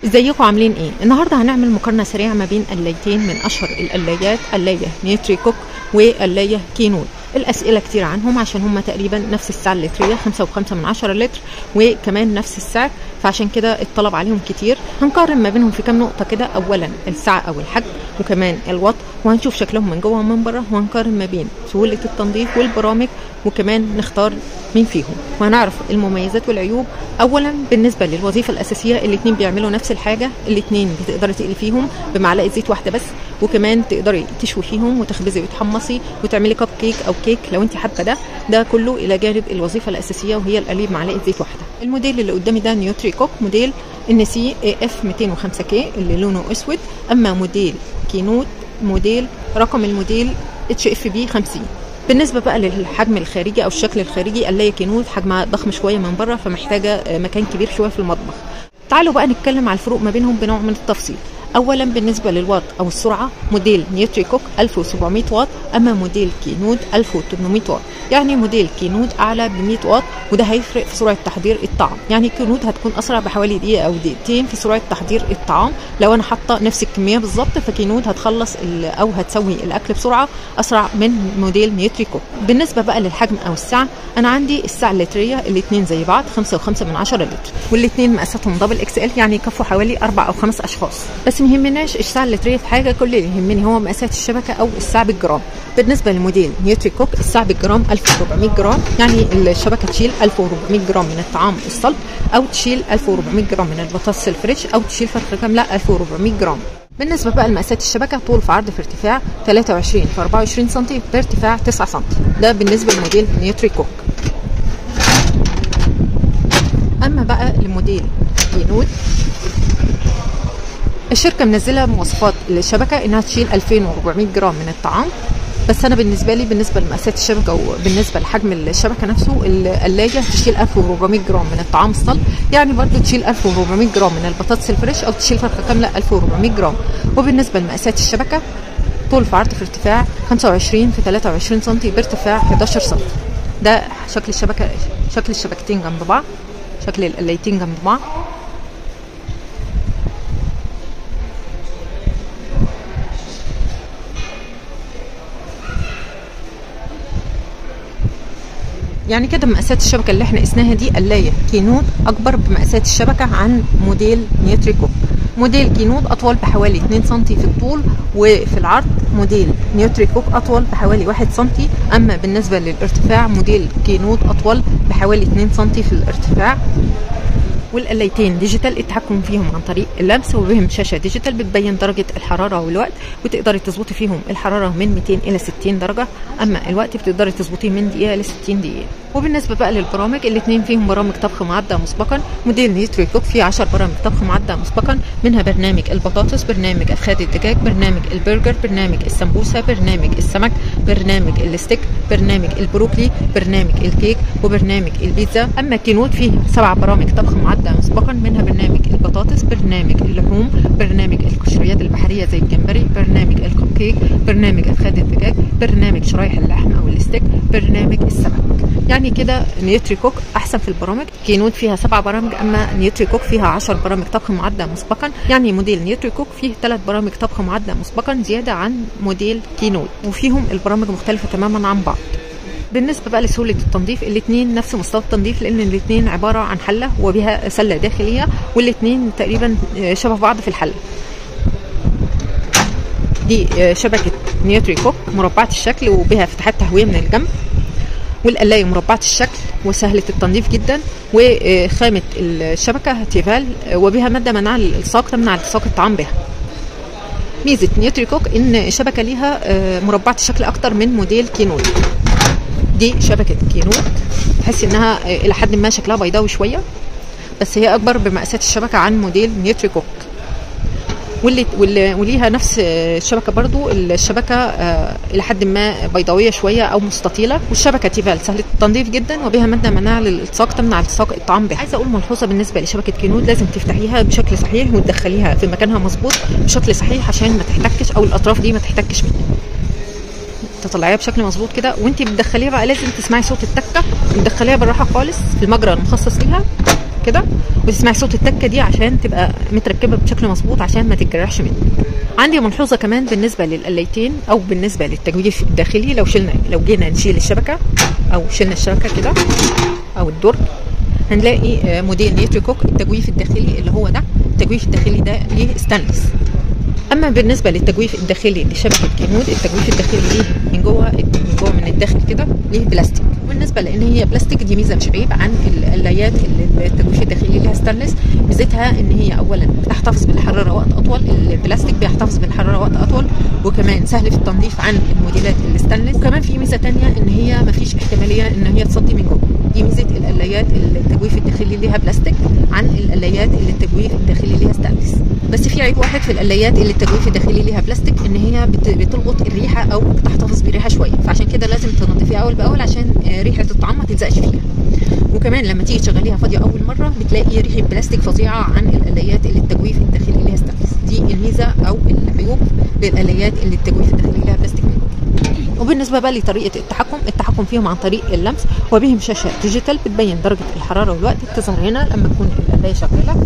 ازيكم عاملين ايه النهارده هنعمل مقارنه سريعه ما بين قلايتين من اشهر القلايات قلايه نيوتري كوك وقلايه كينول الاسئله كتير عنهم عشان هم تقريبا نفس السعه اللتريه خمسة وخمسة من عشرة لتر وكمان نفس السعر فعشان كده الطلب عليهم كتير هنقارن ما بينهم في كام نقطه كده اولا السعه او الحجم وكمان الوط وهنشوف شكلهم من جوه ومن بره وهنقارن ما بين سهوله التنظيف والبرامج وكمان نختار مين فيهم وهنعرف المميزات والعيوب اولا بالنسبه للوظيفه الاساسيه الاثنين بيعملوا نفس الحاجه الاثنين بتقدري تقلي فيهم بمعلقه زيت واحده بس وكمان تقدري تشوي فيهم وتخبزي وتحمصي وتعملي كب كيك او كيك لو انت حابه ده ده كله الى جانب الوظيفه الاساسيه وهي القلي بمعلقه زيت واحده الموديل اللي قدامي ده نيوتري كوك موديل ان سي اف 205 كي اللي لونه اسود اما موديل كينوت موديل رقم الموديل اتش اف بي 50 بالنسبه بقى للحجم الخارجي او الشكل الخارجي قلايه كينوت حجمها ضخم شويه من بره فمحتاجه مكان كبير شويه في المطبخ تعالوا بقى نتكلم على الفروق ما بينهم بنوع من التفصيل اولا بالنسبه للواط او السرعه موديل نيوتري كوك 1700 واط اما موديل كينود 1800 واط يعني موديل كينود اعلى ب 100 واط وده هيفرق في سرعه تحضير الطعام يعني كينود هتكون اسرع بحوالي دقيقه او دقيقتين في سرعه تحضير الطعام لو انا حاطه نفس الكميه بالظبط فكينود هتخلص او هتسوي الاكل بسرعه اسرع من موديل نيوتري كوك بالنسبه بقى للحجم او السعه انا عندي السعه اللتريه الاثنين زي بعض 5 و5 من 10 لتر والاثنين مقاساتهم دبل اكس ال يعني يكفوا حوالي اربع او خمس اشخاص بس ما يهمناش الساعه اللتريه في حاجه كل اللي يهمني هو مقاسات الشبكه او الساعه بالجرام بالنسبه لموديل نيوتري كوك الساعه بالجرام 1400 جرام يعني الشبكه تشيل 1400 جرام من الطعام الصلب او تشيل 1400 جرام من البطاطس الفريش او تشيل فرخه كامله 1400 جرام بالنسبه بقى لمقاسات الشبكه طول في عرض في ارتفاع 23 في 24 سم بارتفاع 9 سم ده بالنسبه لموديل نيوتري كوك اما بقى لموديل كينود الشركه منزله مواصفات الشبكه انها تشيل 2400 جرام من الطعام بس انا بالنسبه لي بالنسبه لمقاسات الشبكه وبالنسبه لحجم الشبكه نفسه القلايه تشيل 1400 جرام من الطعام الصلب يعني برضو تشيل 1400 جرام من البطاطس الفريش او تشيل فرخه كامله 1400 جرام وبالنسبه لمقاسات الشبكه طول في عرض في ارتفاع 25 في 23 سم بارتفاع 11 سم ده شكل الشبكه شكل الشبكتين جنب بعض شكل القلايتين جنب بعض يعني كده مقاسات الشبكه اللي احنا قسناها دي قلايه كينود اكبر بمقاسات الشبكه عن موديل نيوتري كوك موديل كينود اطول بحوالي 2 سم في الطول وفي العرض موديل نيوتري كوك اطول بحوالي 1 سم اما بالنسبه للارتفاع موديل كينود اطول بحوالي 2 سم في الارتفاع والقلايتين ديجيتال التحكم فيهم عن طريق اللمس وبهم شاشه ديجيتال بتبين درجه الحراره والوقت وتقدري تظبطي فيهم الحراره من 200 الى 60 درجه اما الوقت بتقدري تظبطيه من دقيقه ل 60 دقيقه وبالنسبه بقى للبرامج الاثنين فيهم برامج طبخ معدة مسبقا موديل نيوتري كوك فيه 10 برامج طبخ معدة مسبقا منها برنامج البطاطس برنامج افخاذ الدجاج برنامج البرجر برنامج السمبوسه برنامج السمك برنامج الستيك برنامج البروكلي برنامج الكيك وبرنامج البيتزا اما كينوت فيه سبع برامج طبخ معدة مسبقا منها برنامج البطاطس برنامج اللحوم برنامج القشريات البحريه زي الجمبري برنامج الكب كيك برنامج افخاذ الدجاج برنامج شرايح اللحم او الستيك برنامج السمك يعني كده نيوتري كوك احسن في البرامج كينود فيها سبع برامج اما نيوتري كوك فيها 10 برامج طبخ معدة مسبقا يعني موديل نيوتري كوك فيه ثلاث برامج طبخ معدة مسبقا زياده عن موديل كينود وفيهم البرامج مختلفه تماما عن بعض بالنسبه بقى لسهوله التنظيف الاثنين نفس مستوى التنظيف لان الاثنين عباره عن حله وبها سله داخليه والاثنين تقريبا شبه بعض في الحله دي شبكه نيوتري كوك مربعه الشكل وبها فتحات تهويه من الجنب والقلايه مربعه الشكل وسهله التنظيف جدا وخامه الشبكه تيفال وبها ماده منع الالصاق تمنع التصاق الطعام بها ميزه نيوتري كوك ان الشبكه ليها مربعه الشكل اكتر من موديل كينود دي شبكه كينود تحس انها الى حد ما شكلها بيضاوي شويه بس هي اكبر بمقاسات الشبكه عن موديل نيوتري كوك واللي, واللي وليها نفس الشبكه برضو الشبكه آه الى حد ما بيضاويه شويه او مستطيله والشبكه تيفال سهله التنظيف جدا وبها ماده مناعه للالتصاق تمنع التصاق الطعام بها عايزه اقول ملحوظه بالنسبه لشبكه كينود لازم تفتحيها بشكل صحيح وتدخليها في مكانها مظبوط بشكل صحيح عشان ما تحتكش او الاطراف دي ما تحتكش منها تطلعيها بشكل مظبوط كده وانت بتدخليها بقى لازم تسمعي صوت التكه وتدخليها بالراحه خالص في المجرى المخصص ليها كده وتسمعي صوت التكه دي عشان تبقى متركبه بشكل مظبوط عشان ما تتجرحش منك عندي ملحوظه كمان بالنسبه للقلايتين او بالنسبه للتجويف الداخلي لو شلنا لو جينا نشيل الشبكه او شلنا الشبكه كده او الدرج هنلاقي موديل نيتريكوك التجويف الداخلي اللي هو ده التجويف الداخلي ده ليه ستانلس اما بالنسبه للتجويف الداخلي لشبكه كينود التجويف الداخلي ليه من جوه من جوه من الداخل كده ليه بلاستيك وبالنسبه لان هي بلاستيك دي ميزه مش عيب عن القلايات اللي التجويف الداخلي ليها ستانلس ميزتها ان هي اولا بتحتفظ بالحراره وقت اطول البلاستيك بيحتفظ بالحراره وقت اطول وكمان سهل في التنظيف عن الموديلات الستانلس وكمان في ميزه ثانيه ان هي ما فيش احتماليه ان هي تصدي من جوه دي ميزه القلايات اللي التجويف الداخلي ليها بلاستيك عن القلايات اللي التجويف الداخلي ليها ستانلس بس في عيب واحد في القلايات اللي التجويف الداخلي ليها بلاستيك ان هي بتلقط الريحه او بتحتفظ بريحه شويه فعشان كده لازم تنظفيها اول باول عشان ريحه الطعام ما تلزقش فيها وكمان لما تيجي تشغليها فاضيه اول مره بتلاقي ريحه بلاستيك فظيعه عن القلايات اللي التجويف الداخلي ليها ستانلس دي الميزه او العيوب للقلايات اللي التجويف الداخلي ليها بلاستيك وبالنسبه بقى لطريقه التحكم التحكم فيهم عن طريق اللمس وبهم شاشه ديجيتال بتبين درجه الحراره والوقت بتظهر هنا لما تكون القلايه شغاله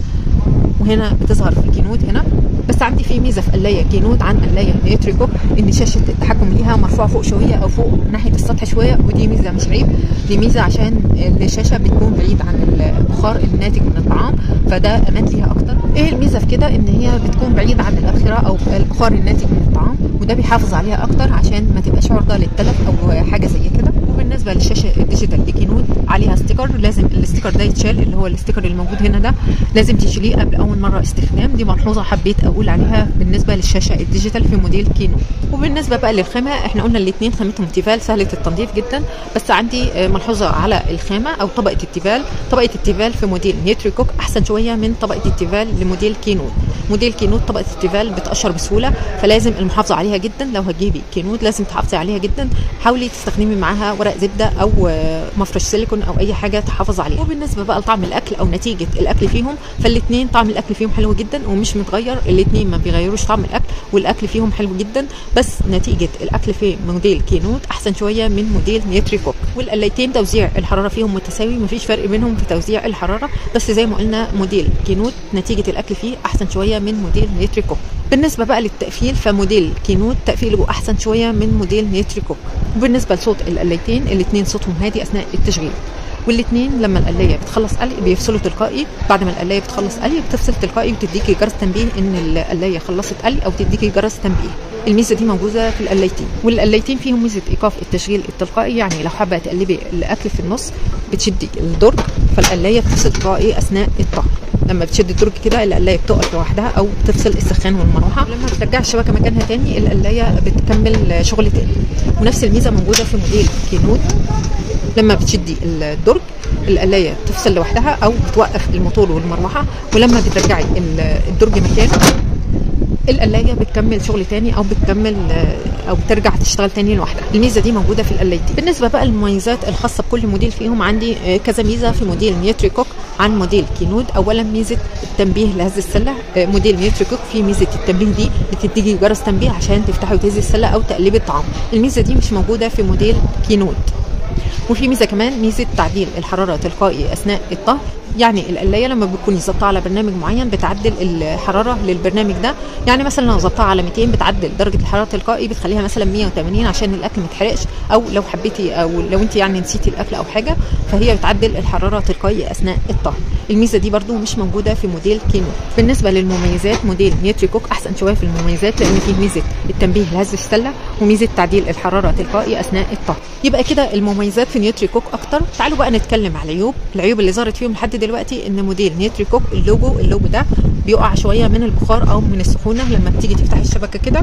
وهنا بتظهر في كينود هنا بس عندي في ميزه في قلايه كينود عن قلايه نيتريكو ان شاشه التحكم ليها مرفوعه فوق شويه او فوق ناحيه السطح شويه ودي ميزه مش عيب دي ميزه عشان الشاشه بتكون بعيد عن البخار الناتج من الطعام فده امان ليها اكتر ايه الميزه في كده ان هي بتكون بعيد عن الابخره او البخار الناتج من الطعام وده بيحافظ عليها اكتر عشان ما تبقاش عرضه للتلف او حاجه زي كده وبالنسبه للشاشه الديجيتال دي كينود عليها ستيكر لازم الاستيكر ده يتشال اللي هو الاستيكر اللي موجود هنا ده لازم تشيليه قبل اول مره استخدام دي ملحوظه حبيت اقول عليها بالنسبه للشاشه الديجيتال في موديل كينود وبالنسبه بقى للخامه احنا قلنا الاثنين خامتهم تيفال سهله التنظيف جدا بس عندي ملحوظه على الخامه او طبقه التيفال طبقه التيفال في موديل نيتريكوك احسن شويه من طبقه التيفال لموديل كينود موديل كينود طبقه التيفال بتقشر بسهوله فلازم المحافظه عليها جدا لو هتجيبي كينود لازم تحافظي عليها جدا حاولي تستخدمي معاها ورق زبده او مفرش سيليكون او اي حاجه تحافظ عليها وبالنسبه بقى لطعم الاكل او نتيجه الاكل فيهم فالاثنين طعم الاكل فيهم حلو جدا ومش متغير الاثنين ما بيغيروش طعم الاكل والاكل فيهم حلو جدا بس نتيجه الاكل في موديل كينود احسن شويه من موديل نيتريكوك والقلايتين توزيع الحراره فيهم متساوي مفيش فرق بينهم في توزيع الحراره بس زي ما قلنا موديل كينود نتيجه الاكل فيه احسن شويه من موديل نيتريكوك بالنسبه بقى للتقفيل فموديل كينود تقفيله احسن شويه من موديل نيتريكوك وبالنسبه لصوت القلايتين الاثنين صوتهم هادي اثناء التشغيل والاثنين لما القلايه بتخلص قلي بيفصلوا تلقائي بعد ما القلايه بتخلص قلي بتفصل تلقائي وتديكي جرس تنبيه ان القلايه خلصت قلي او تديكي جرس تنبيه الميزه دي موجوده في القلايتين والقلايتين فيهم ميزه ايقاف التشغيل التلقائي يعني لو حابه تقلبي الاكل في النص بتشدي الدرج فالقلايه بتفصل تلقائي اثناء الطهي لما بتشد الدرج كده القلايه بتقف لوحدها او بتفصل السخان والمروحه لما بترجع الشبكه مكانها تاني القلايه بتكمل شغل تاني ونفس الميزه موجوده في موديل كينود لما بتشدي الدرج القلايه تفصل لوحدها او بتوقف الموتور والمروحه ولما بترجعي الدرج مكانه القلايه بتكمل شغل تاني او بتكمل او بترجع تشتغل تاني لوحدها الميزه دي موجوده في القلايتين بالنسبه بقى للمميزات الخاصه بكل موديل فيهم عندي كذا ميزه في موديل نيوتريكوك عن موديل كينود اولا ميزه التنبيه لهز السله موديل نيوتريكوك في ميزه التنبيه دي بتديكي جرس تنبيه عشان تفتحي وتهزي السله او تقلبي الطعام الميزه دي مش موجوده في موديل كينود وفي ميزه كمان ميزه تعديل الحراره تلقائي اثناء الطهي يعني القلايه لما بتكوني ظبطها على برنامج معين بتعدل الحراره للبرنامج ده يعني مثلا لو ظبطها على 200 بتعدل درجه الحراره تلقائي بتخليها مثلا 180 عشان الاكل ما يتحرقش او لو حبيتي او لو انت يعني نسيتي الاكل او حاجه فهي بتعدل الحراره تلقائي اثناء الطهي الميزه دي برده مش موجوده في موديل كينو بالنسبه للمميزات موديل نيوتريكوك احسن شويه في المميزات لان فيه ميزه التنبيه لهز السله وميزه تعديل الحراره تلقائي اثناء الطهي يبقى كده المميزات في نيوتريكوك اكتر تعالوا بقى نتكلم على العيوب العيوب اللي ظهرت فيهم لحد دلوقتي ان موديل نيوتريكوك اللوجو اللوجو ده بيقع شويه من البخار او من السخونه لما بتيجي تفتحي الشبكه كده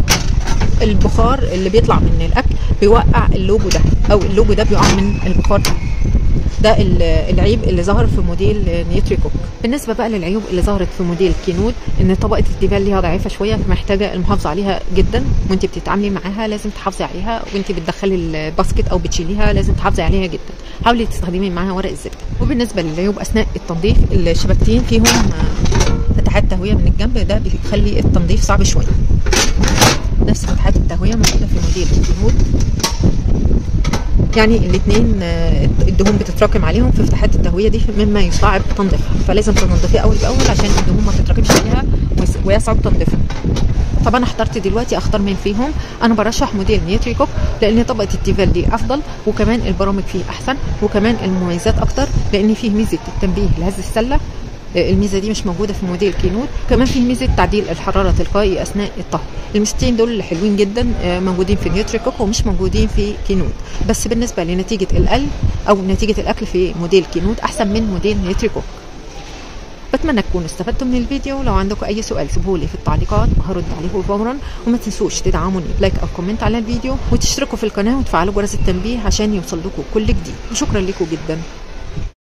البخار اللي بيطلع من الاكل بيوقع اللوجو ده او اللوجو ده بيقع من البخار ده ده العيب اللي ظهر في موديل نيوتريكوك بالنسبه بقى للعيوب اللي ظهرت في موديل كينود ان طبقه التيفال ليها ضعيفه شويه فمحتاجه المحافظه عليها جدا وانت بتتعاملي معاها لازم تحافظي عليها وانت بتدخلي الباسكت او بتشيليها لازم تحافظي عليها جدا حاولي تستخدمي معاها ورق الزبده وبالنسبه للعيوب اثناء التنظيف الشبكتين فيهم فتحات تهويه من الجنب ده بيخلي التنظيف صعب شويه نفس فتحات التهويه موجوده في موديل كينود يعني الاثنين الدهون بتتراكم عليهم في فتحات التهويه دي مما يصعب تنظيفها فلازم تنظفيها اول باول عشان الدهون ما تتراكمش عليها ويصعب تنظيفها طب انا احترت دلوقتي اختار مين فيهم انا برشح موديل نيوتريكوك لان طبقه التيفال دي افضل وكمان البرامج فيه احسن وكمان المميزات اكتر لان فيه ميزه التنبيه لهز السله الميزه دي مش موجوده في موديل كينوت كمان فيه ميزه تعديل الحراره تلقائي اثناء الطهي الميزتين دول حلوين جدا موجودين في نيوتريكوك ومش موجودين في كينوت بس بالنسبه لنتيجه القلب او نتيجه الاكل في موديل كينوت احسن من موديل نيوتريكوك بتمنى تكونوا استفدتوا من الفيديو لو عندكم اي سؤال سيبوه في التعليقات وهرد عليه فورا وما تنسوش تدعموني بلايك او كومنت على الفيديو وتشتركوا في القناه وتفعلوا جرس التنبيه عشان يوصل لكم كل جديد وشكرا لكم جدا